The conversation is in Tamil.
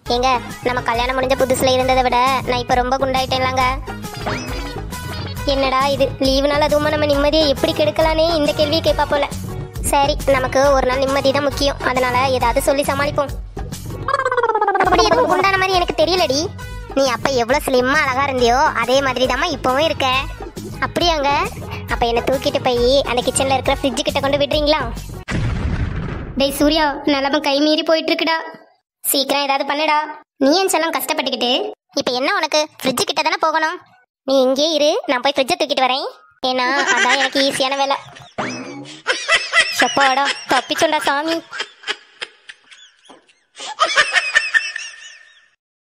ஏங்க நம்ம கல்யாணம் முடிஞ்ச புதுசுல இருந்ததை விட நான் இப்போ ரொம்ப குண்டாயிட்டேன்லாங்க என்னடா இது லீவு நாள் அதுவும் நம்ம நிம்மதியை எப்படி கெடுக்கலானே இந்த கேள்வியை கேட்பா போல சரி நமக்கு ஒரு நாள் நிம்மதி தான் முக்கியம் அதனால ஏதாவது சொல்லி சமாளிப்போம் அப்படி எதுவும் குண்டான மாதிரி எனக்கு தெரியலடி நீ அப்ப எவ்வளவு ஸ்லிம்மா அழகா இருந்தியோ அதே மாதிரி தாம்மா இப்பவும் இருக்க அப்படியாங்க அப்ப என்ன தூக்கிட்டு போய் அந்த கிச்சன்ல இருக்கிற ஃப்ரிட்ஜ் கிட்ட கொண்டு விடுறீங்களா டேய் சூர்யா நிலம கை மீறி போயிட்டு இருக்குடா சீக்கிரம் ஏதாவது பண்ணுடா நீ என் செல்லம் கஷ்டப்பட்டுக்கிட்டு இப்ப என்ன உனக்கு ஃப்ரிட்ஜ் கிட்ட தானே போகணும் நீ இங்கே இரு நான் போய் ஃப்ரிட்ஜை தூக்கிட்டு வரேன் ஏன்னா அதான் எனக்கு ஈஸியான வேலை சப்பாடா தப்பிச்சோண்டா சாமி